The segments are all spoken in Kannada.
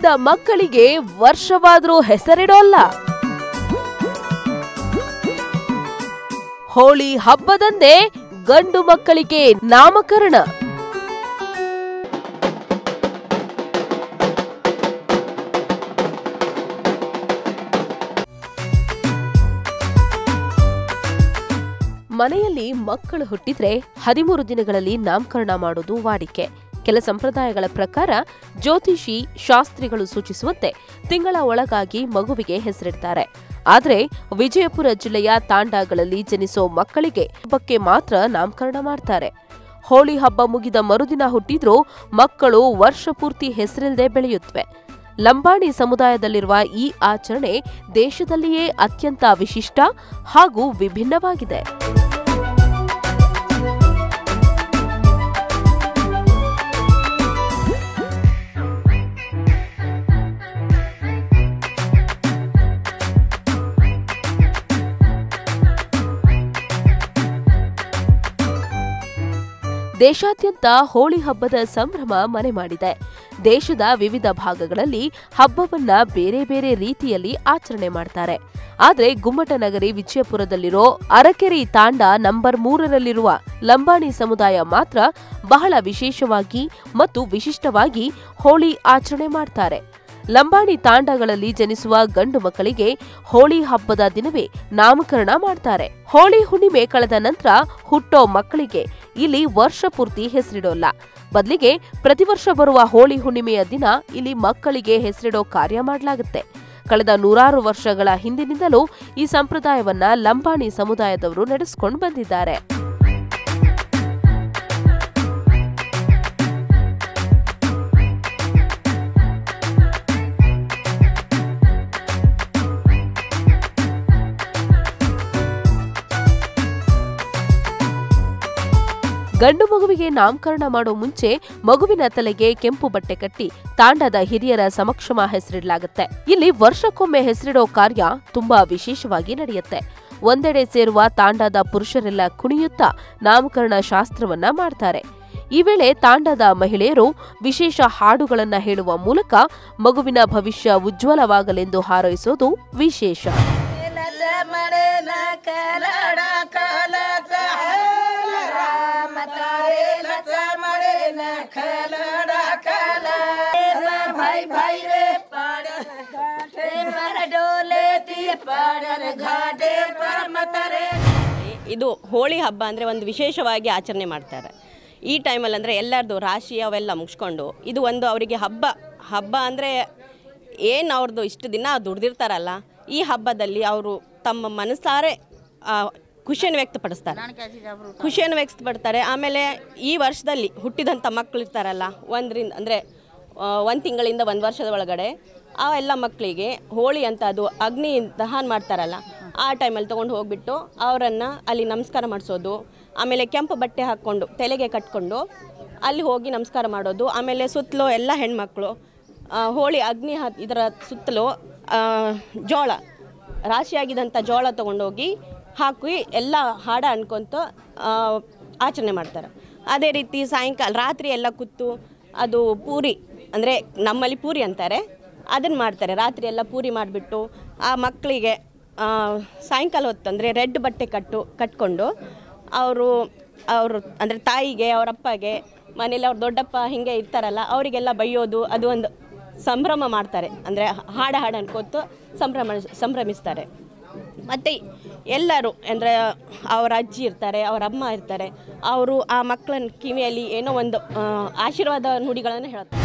ಹುಟ್ಟಿದ ಮಕ್ಕಳಿಗೆ ವರ್ಷವಾದ್ರೂ ಹೆಸರಿಡೋಲ್ಲ ಹೋಳಿ ಹಬ್ಬದಂದೇ ಗಂಡು ಮಕ್ಕಳಿಗೆ ನಾಮಕರಣ ಮನೆಯಲ್ಲಿ ಮಕ್ಕಳು ಹುಟ್ಟಿದ್ರೆ ಹದಿಮೂರು ದಿನಗಳಲ್ಲಿ ನಾಮಕರಣ ಮಾಡೋದು ವಾಡಿಕೆ ಕೆಲ ಸಂಪ್ರದಾಯಗಳ ಪ್ರಕಾರ ಜ್ಯೋತಿಷಿ ಶಾಸ್ತ್ರಿಗಳು ಸೂಚಿಸುವಂತೆ ತಿಂಗಳ ಒಳಗಾಗಿ ಮಗುವಿಗೆ ಹೆಸರಿಡ್ತಾರೆ ಆದ್ರೆ ವಿಜಯಪುರ ಜಿಲ್ಲೆಯ ತಾಂಡಾಗಳಲ್ಲಿ ಜನಿಸೋ ಮಕ್ಕಳಿಗೆ ಹಬ್ಬಕ್ಕೆ ಮಾತ್ರ ನಾಮಕರಣ ಮಾಡ್ತಾರೆ ಹೋಳಿ ಹಬ್ಬ ಮುಗಿದ ಮರುದಿನ ಹುಟ್ಟಿದ್ರೂ ಮಕ್ಕಳು ವರ್ಷ ಪೂರ್ತಿ ಹೆಸರಿಲ್ಲದೆ ಬೆಳೆಯುತ್ತವೆ ಲಂಬಾಣಿ ಸಮುದಾಯದಲ್ಲಿರುವ ಈ ಆಚರಣೆ ದೇಶದಲ್ಲಿಯೇ ಅತ್ಯಂತ ವಿಶಿಷ್ಟ ಹಾಗೂ ವಿಭಿನ್ನವಾಗಿದೆ ದೇಶಾದ್ಯಂತ ಹೋಳಿ ಹಬ್ಬದ ಸಂಭ್ರಮ ಮನೆ ಮಾಡಿದೆ ದೇಶದ ವಿವಿಧ ಭಾಗಗಳಲ್ಲಿ ಹಬ್ಬವನ್ನ ಬೇರೆ ಬೇರೆ ರೀತಿಯಲ್ಲಿ ಆಚರಣೆ ಮಾಡ್ತಾರೆ ಆದ್ರೆ ಗುಮ್ಮಟನಗರಿ ವಿಜಯಪುರದಲ್ಲಿರೋ ಅರಕೆರೆ ತಾಂಡ ನಂಬರ್ ಮೂರರಲ್ಲಿರುವ ಲಂಬಾಣಿ ಸಮುದಾಯ ಮಾತ್ರ ಬಹಳ ವಿಶೇಷವಾಗಿ ಮತ್ತು ವಿಶಿಷ್ಟವಾಗಿ ಹೋಳಿ ಆಚರಣೆ ಮಾಡ್ತಾರೆ ಲಂಬಾಣಿ ತಾಂಡಗಳಲ್ಲಿ ಜನಿಸುವ ಗಂಡು ಮಕ್ಕಳಿಗೆ ಹೋಳಿ ಹಬ್ಬದ ದಿನವೇ ನಾಮಕರಣ ಮಾಡ್ತಾರೆ ಹೋಳಿ ಹುಣ್ಣಿಮೆ ಕಳೆದ ನಂತರ ಹುಟ್ಟೋ ಮಕ್ಕಳಿಗೆ ಇಲ್ಲಿ ವರ್ಷ ಪೂರ್ತಿ ಹೆಸರಿಡೋಲ್ಲ ಬದಲಿಗೆ ಪ್ರತಿ ವರ್ಷ ಬರುವ ಹೋಳಿ ಹುಣ್ಣಿಮೆಯ ದಿನ ಇಲ್ಲಿ ಮಕ್ಕಳಿಗೆ ಹೆಸರಿಡೋ ಕಾರ್ಯ ಮಾಡಲಾಗುತ್ತೆ ಕಳೆದ ನೂರಾರು ವರ್ಷಗಳ ಹಿಂದಿನಿಂದಲೂ ಈ ಸಂಪ್ರದಾಯವನ್ನ ಲಂಬಾಣಿ ಸಮುದಾಯದವರು ನಡೆಸಿಕೊಂಡು ಬಂದಿದ್ದಾರೆ ಗಂಡು ಮಗುವಿಗೆ ನಾಮಕರಣ ಮಾಡೋ ಮುಂಚೆ ಮಗುವಿನ ತಲೆಗೆ ಕೆಂಪು ಬಟ್ಟೆ ಕಟ್ಟಿ ತಾಂಡದ ಹಿರಿಯರ ಸಮಕ್ಷಮ ಹೆಸರಿಡಲಾಗುತ್ತೆ ಇಲ್ಲಿ ವರ್ಷಕ್ಕೊಮ್ಮೆ ಹೆಸರಿಡೋ ಕಾರ್ಯ ತುಂಬಾ ವಿಶೇಷವಾಗಿ ನಡೆಯುತ್ತೆ ಒಂದೆಡೆ ಸೇರುವ ತಾಂಡದ ಪುರುಷರೆಲ್ಲ ಕುಣಿಯುತ್ತಾ ನಾಮಕರಣ ಶಾಸ್ತ್ರವನ್ನ ಮಾಡ್ತಾರೆ ಈ ವೇಳೆ ತಾಂಡದ ಮಹಿಳೆಯರು ವಿಶೇಷ ಹಾಡುಗಳನ್ನ ಹೇಳುವ ಮೂಲಕ ಮಗುವಿನ ಭವಿಷ್ಯ ಉಜ್ವಲವಾಗಲೆಂದು ಹಾರೈಸೋದು ವಿಶೇಷ ಇದು ಹೋಳಿ ಹಬ್ಬ ಅಂದರೆ ಒಂದು ವಿಶೇಷವಾಗಿ ಆಚರಣೆ ಮಾಡ್ತಾರೆ ಈ ಟೈಮಲ್ಲಿ ಅಂದರೆ ಎಲ್ಲರದು ರಾಶಿ ಅವೆಲ್ಲ ಮುಗಿಸ್ಕೊಂಡು ಇದು ಒಂದು ಅವರಿಗೆ ಹಬ್ಬ ಹಬ್ಬ ಅಂದರೆ ಏನು ಅವ್ರದ್ದು ಇಷ್ಟು ದಿನ ದುಡ್ದಿರ್ತಾರಲ್ಲ ಈ ಹಬ್ಬದಲ್ಲಿ ಅವರು ತಮ್ಮ ಮನಸ್ಸಾರೆ ಆ, ಖುಷಿಯನ್ನು ವ್ಯಕ್ತಪಡಿಸ್ತಾರೆ ಖುಷಿಯನ್ನು ವ್ಯಕ್ತಪಡ್ತಾರೆ ಆಮೇಲೆ ಈ ವರ್ಷದಲ್ಲಿ ಹುಟ್ಟಿದಂಥ ಮಕ್ಕಳು ಇರ್ತಾರಲ್ಲ ಒಂದರಿಂದ ಅಂದರೆ ಒಂದು ತಿಂಗಳಿಂದ ಒಂದು ವರ್ಷದ ಒಳಗಡೆ ಆ ಎಲ್ಲ ಮಕ್ಕಳಿಗೆ ಹೋಳಿ ಅಂತ ಅದು ಅಗ್ನಿ ದಹನ ಮಾಡ್ತಾರಲ್ಲ ಆ ಟೈಮಲ್ಲಿ ತೊಗೊಂಡು ಹೋಗ್ಬಿಟ್ಟು ಅವರನ್ನು ಅಲ್ಲಿ ನಮಸ್ಕಾರ ಮಾಡಿಸೋದು ಆಮೇಲೆ ಕೆಂಪು ಬಟ್ಟೆ ಹಾಕ್ಕೊಂಡು ತಲೆಗೆ ಕಟ್ಕೊಂಡು ಅಲ್ಲಿ ಹೋಗಿ ನಮಸ್ಕಾರ ಮಾಡೋದು ಆಮೇಲೆ ಸುತ್ತಲೂ ಎಲ್ಲ ಹೆಣ್ಮಕ್ಳು ಆ, ಹೋಳಿ ಅಗ್ನಿ ಹ ಇದರ ಸುತ್ತಲೂ ಆ, ಜೋಳ ರಾಶಿಯಾಗಿದ್ದಂಥ ಜೋಳ ತೊಗೊಂಡೋಗಿ ಹಾಕಿ ಎಲ್ಲ ಹಾಡ ಅನ್ಕೊಂತ ಆ, ಆಚರಣೆ ಮಾಡ್ತಾರೆ ಅದೇ ರೀತಿ ಸಾಯಂಕಾಲ ರಾತ್ರಿ ಎಲ್ಲ ಕೂತು ಅದು ಪೂರಿ ಅಂದರೆ ನಮ್ಮಲ್ಲಿ ಪೂರಿ ಅಂತಾರೆ ಅದನ್ನು ಮಾಡ್ತಾರೆ ರಾತ್ರಿ ಎಲ್ಲ ಪೂರಿ ಮಾಡಿಬಿಟ್ಟು ಆ ಮಕ್ಕಳಿಗೆ ಸಾಯಂಕಾಲ ಹೊತ್ತು ಅಂದರೆ ರೆಡ್ ಬಟ್ಟೆ ಕಟ್ಟು ಕಟ್ಕೊಂಡು ಅವರು ಅವರು ಅಂದರೆ ತಾಯಿಗೆ ಅವ್ರ ಅಪ್ಪಗೆ ಮನೇಲಿ ಅವ್ರ ದೊಡ್ಡಪ್ಪ ಹಿಂಗೆ ಇರ್ತಾರಲ್ಲ ಅವರಿಗೆಲ್ಲ ಬೈಯೋದು ಅದು ಒಂದು ಸಂಭ್ರಮ ಮಾಡ್ತಾರೆ ಅಂದರೆ ಹಾಡ ಹಾಡು ಅನ್ಕೋತು ಸಂಭ್ರಮ ಸಂಭ್ರಮಿಸ್ತಾರೆ ಮತ್ತು ಎಲ್ಲರೂ ಅಂದರೆ ಅವರ ಅಜ್ಜಿ ಇರ್ತಾರೆ ಅವರ ಅಮ್ಮ ಇರ್ತಾರೆ ಅವರು ಆ ಮಕ್ಕಳನ್ನ ಕಿವಿಯಲ್ಲಿ ಏನೋ ಒಂದು ಆ, ಆಶೀರ್ವಾದ ನುಡಿಗಳನ್ನು ಹೇಳ್ತಾರೆ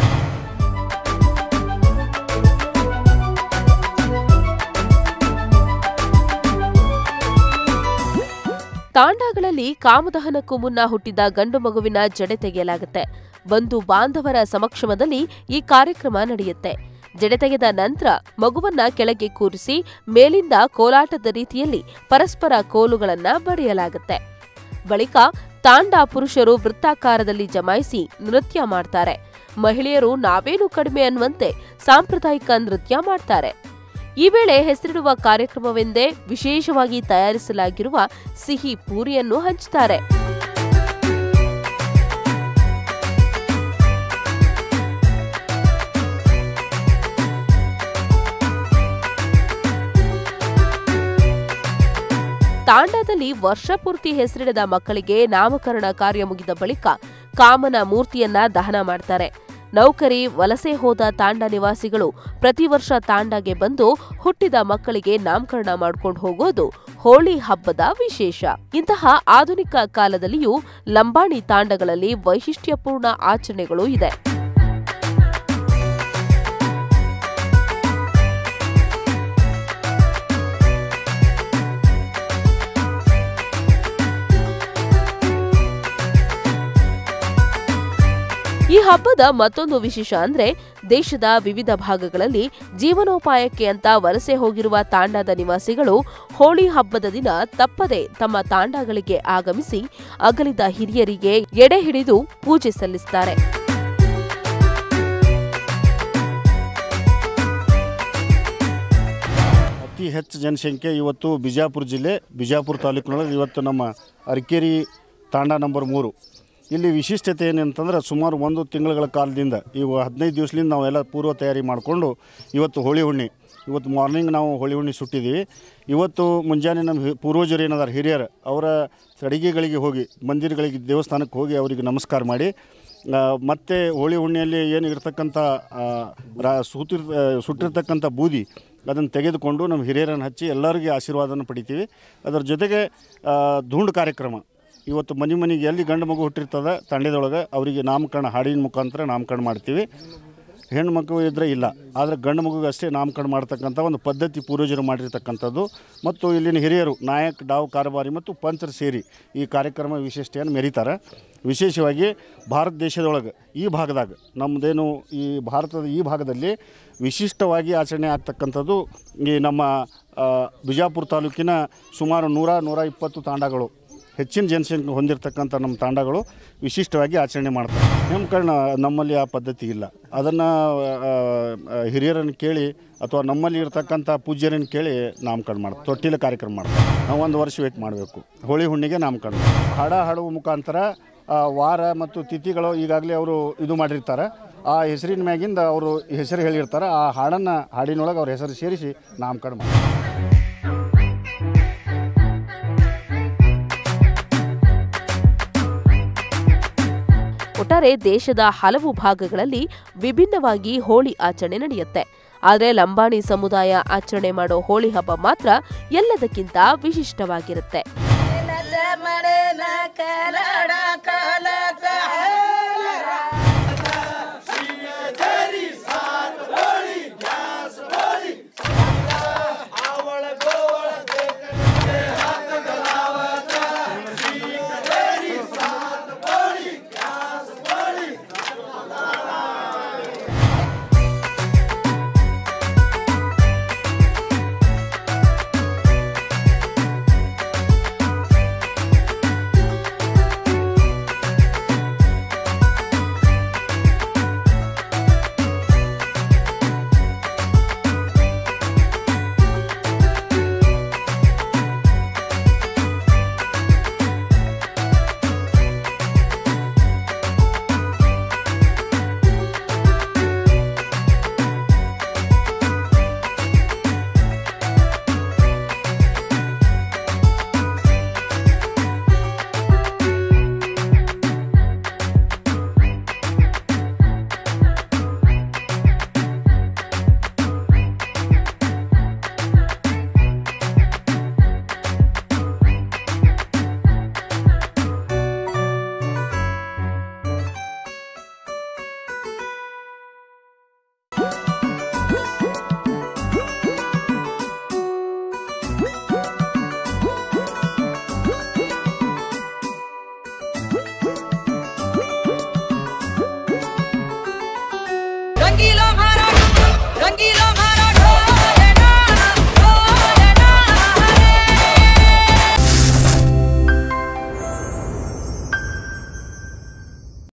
ತಾಂಡಾಗಳಲ್ಲಿ ಕಾಮದಹನಕ್ಕೂ ಮುನ್ನ ಹುಟ್ಟಿದ ಗಂಡು ಮಗುವಿನ ಜಡೆ ತೆಗೆಯಲಾಗುತ್ತೆ ಬಂಧು ಬಾಂಧವರ ಸಮಕ್ಷಮದಲ್ಲಿ ಈ ಕಾರ್ಯಕ್ರಮ ನಡೆಯುತ್ತೆ ಜಡೆ ತೆಗೆದ ನಂತರ ಮಗುವನ್ನ ಕೆಳಗೆ ಕೂರಿಸಿ ಮೇಲಿಂದ ಕೋಲಾಟದ ರೀತಿಯಲ್ಲಿ ಪರಸ್ಪರ ಕೋಲುಗಳನ್ನ ಬಡಿಯಲಾಗುತ್ತೆ ಬಳಿಕ ತಾಂಡ ಪುರುಷರು ವೃತ್ತಾಕಾರದಲ್ಲಿ ಜಮಾಯಿಸಿ ನೃತ್ಯ ಮಾಡ್ತಾರೆ ಮಹಿಳೆಯರು ನಾವೇನು ಕಡಿಮೆ ಅನ್ನುವಂತೆ ಸಾಂಪ್ರದಾಯಿಕ ನೃತ್ಯ ಮಾಡ್ತಾರೆ ಈ ವೇಳೆ ಹೆಸರಿಡುವ ಕಾರ್ಯಕ್ರಮವೆಂದೇ ವಿಶೇಷವಾಗಿ ತಯಾರಿಸಲಾಗಿರುವ ಸಿಹಿ ಪೂರಿಯನ್ನು ಹಂಚುತ್ತಾರೆ ತಾಂಡಾದಲ್ಲಿ ವರ್ಷಪೂರ್ತಿ ಹೆಸರಿಡದ ಮಕ್ಕಳಿಗೆ ನಾಮಕರಣ ಕಾರ್ಯ ಮುಗಿದ ಬಳಿಕ ಕಾಮನ ಮೂರ್ತಿಯನ್ನ ದಹನ ಮಾಡ್ತಾರೆ ನೌಕರಿ ವಲಸೆ ಹೋದ ತಾಂಡ ನಿವಾಸಿಗಳು ಪ್ರತಿ ವರ್ಷ ತಾಂಡಾಗೆ ಬಂದು ಹುಟ್ಟಿದ ಮಕ್ಕಳಿಗೆ ನಾಮಕರಣ ಮಾಡ್ಕೊಂಡು ಹೋಗೋದು ಹೋಳಿ ಹಬ್ಬದ ವಿಶೇಷ ಇಂತಹ ಆಧುನಿಕ ಕಾಲದಲ್ಲಿಯೂ ಲಂಬಾಣಿ ತಾಂಡಗಳಲ್ಲಿ ವೈಶಿಷ್ಟ್ಯಪೂರ್ಣ ಆಚರಣೆಗಳು ಇದೆ ಈ ಹಬ್ಬದ ಮತ್ತೊಂದು ವಿಶೇಷ ಅಂದ್ರೆ ದೇಶದ ವಿವಿಧ ಭಾಗಗಳಲ್ಲಿ ಜೀವನೋಪಾಯಕ್ಕೆ ಅಂತ ವಲಸೆ ಹೋಗಿರುವ ತಾಂಡಾದ ನಿವಾಸಿಗಳು ಹೋಳಿ ಹಬ್ಬದ ದಿನ ತಪ್ಪದೆ ತಮ್ಮ ತಾಂಡಾಗಳಿಗೆ ಆಗಮಿಸಿ ಅಗಲಿದ ಹಿರಿಯರಿಗೆ ಎಡೆ ಹಿಡಿದು ಪೂಜೆ ಸಲ್ಲಿಸುತ್ತಾರೆ ಅತಿ ಹೆಚ್ಚು ಜನಸಂಖ್ಯೆ ಇವತ್ತು ಬಿಜಾಪುರ ಜಿಲ್ಲೆ ಬಿಜಾಪುರ ತಾಲೂಕಿನೊಳಗೆ ಇವತ್ತು ನಮ್ಮ ಅರಕೇರಿ ತಾಂಡ ನಂಬರ್ ಮೂರು ಇಲ್ಲಿ ವಿಶಿಷ್ಟತೆ ಏನಂತಂದ್ರೆ ಸುಮಾರು ಒಂದು ತಿಂಗಳ ಕಾಲದಿಂದ ಇವು ಹದಿನೈದು ದಿವಸದಿಂದ ನಾವೆಲ್ಲ ಪೂರ್ವ ತಯಾರಿ ಮಾಡಿಕೊಂಡು ಇವತ್ತು ಹೋಳಿ ಹುಣ್ಣಿ ಇವತ್ತು ಮಾರ್ನಿಂಗ್ ನಾವು ಹೋಳಿ ಹುಣ್ಣಿ ಸುಟ್ಟಿದ್ದೀವಿ ಇವತ್ತು ಮುಂಜಾನೆ ನಮ್ಮ ಹಿ- ಪೂರ್ವಜರು ಏನದಾರ ಹಿರಿಯರು ಅವರ ಅಡಿಗೆಗಳಿಗೆ ಹೋಗಿ ಮಂದಿರಗಳಿಗೆ ದೇವಸ್ಥಾನಕ್ಕೆ ಹೋಗಿ ಅವರಿಗೆ ನಮಸ್ಕಾರ ಮಾಡಿ ಆ, ಮತ್ತೆ ಹೋಳಿ ಹುಣ್ಣಿಯಲ್ಲಿ ಏನು ಇರ್ತಕ್ಕಂಥ ಆ, ರಾ ಸುತ್ತಿರ್ ಆ, ಸುಟ್ಟಿರ್ತಕ್ಕಂಥ ಬೂದಿ ಅದನ್ನು ತೆಗೆದುಕೊಂಡು ನಮ್ಮ ಹಿರಿಯರನ್ನು ಹಚ್ಚಿ ಎಲ್ಲರಿಗೆ ಆಶೀರ್ವಾದನ ಪಡಿತೀವಿ ಅದರ ಜೊತೆಗೆ ಆ, ಧೂಂಡ್ ಕಾರ್ಯಕ್ರಮ ಇವತ್ತು ಮನೆ ಮನೆಗೆ ಎಲ್ಲಿ ಗಂಡು ಮಗು ಹುಟ್ಟಿರ್ತದೆ ತಂಡದೊಳಗೆ ಅವರಿಗೆ ನಾಮಕರಣ ಹಾಡಿನ ಮುಖಾಂತರ ನಾಮಕರಣ ಮಾಡ್ತೀವಿ ಹೆಣ್ಣು ಮಗು ಇದ್ದರೆ ಇಲ್ಲ ಆದರೆ ಗಂಡು ಮಗುಗೆ ಅಷ್ಟೇ ನಾಮಕರಣ ಮಾಡ್ತಕ್ಕಂಥ ಒಂದು ಪದ್ಧತಿ ಪೂರ್ವಜರು ಮಾಡಿರ್ತಕ್ಕಂಥದ್ದು ಮತ್ತು ಇಲ್ಲಿನ ಹಿರಿಯರು ನಾಯಕ್ ಡಾವ್ ಕಾರಬಾರಿ ಮತ್ತು ಪಂಚರು ಸೇರಿ ಈ ಕಾರ್ಯಕ್ರಮ ವಿಶಿಷ್ಟೆಯನ್ನು ಮೆರೀತಾರೆ ವಿಶೇಷವಾಗಿ ಭಾರತ ದೇಶದೊಳಗೆ ಈ ಭಾಗದಾಗ ನಮ್ಮದೇನು ಈ ಭಾರತದ ಈ ಭಾಗದಲ್ಲಿ ವಿಶಿಷ್ಟವಾಗಿ ಆಚರಣೆ ಆಗ್ತಕ್ಕಂಥದ್ದು ಈ ನಮ್ಮ ಆ, ಬಿಜಾಪುರ ತಾಲೂಕಿನ ಸುಮಾರು ನೂರ ನೂರ ಇಪ್ಪತ್ತು ತಾಂಡಗಳು ಹೆಚ್ಚಿನ ಜನಸಂಖ್ಯೆ ಹೊಂದಿರತಕ್ಕಂಥ ನಮ್ಮ ತಾಂಡಗಳು ವಿಶಿಷ್ಟವಾಗಿ ಆಚರಣೆ ಮಾಡ್ತಾರೆ ನಾಮಕರಣ ನಮ್ಮಲ್ಲಿ ಆ ಪದ್ಧತಿ ಇಲ್ಲ ಅದನ್ನು ಹಿರಿಯರನ್ನು ಕೇಳಿ ಅಥವಾ ನಮ್ಮಲ್ಲಿ ಇರ್ತಕ್ಕಂಥ ಪೂಜ್ಯರನ್ನು ಕೇಳಿ ನಾಮಕರಣ ಮಾಡ್ತಾರೆ ತೊಟ್ಟಿಲ ಕಾರ್ಯಕ್ರಮ ಮಾಡ್ತಾರೆ ನಾವು ಒಂದು ವರ್ಷ ವೇಟ್ ಮಾಡಬೇಕು ಹೋಳಿ ಹುಣ್ಣಿಗೆ ನಾಮಕರಣ ಹಾಡ ಹಾಡುವ ಮುಖಾಂತರ ಆ, ವಾರ ಮತ್ತು ತಿಥಿಗಳು ಈಗಾಗಲೇ ಅವರು ಇದು ಮಾಡಿರ್ತಾರೆ ಆ ಹೆಸರಿನ ಮ್ಯಾಗಿಂದ ಅವರು ಹೆಸರು ಹೇಳಿರ್ತಾರೆ ಆ ಹಾಡನ್ನು ಹಾಡಿನೊಳಗೆ ಅವ್ರ ಹೆಸರು ಸೇರಿಸಿ ನಾಮಕರಣ ಮಾಡ್ತಾರೆ ಒಟ್ಟಾರೆ ದೇಶದ ಹಲವು ಭಾಗಗಳಲ್ಲಿ ವಿಭಿನ್ನವಾಗಿ ಹೋಳಿ ಆಚರಣೆ ನಡೆಯುತ್ತೆ ಆದರೆ ಲಂಬಾಣಿ ಸಮುದಾಯ ಆಚರಣೆ ಮಾಡೋ ಹೋಳಿ ಹಬ್ಬ ಮಾತ್ರ ಎಲ್ಲದಕ್ಕಿಂತ ವಿಶಿಷ್ಟವಾಗಿರುತ್ತೆ ಮಡೆ ನ ಕರಡ ಕಲ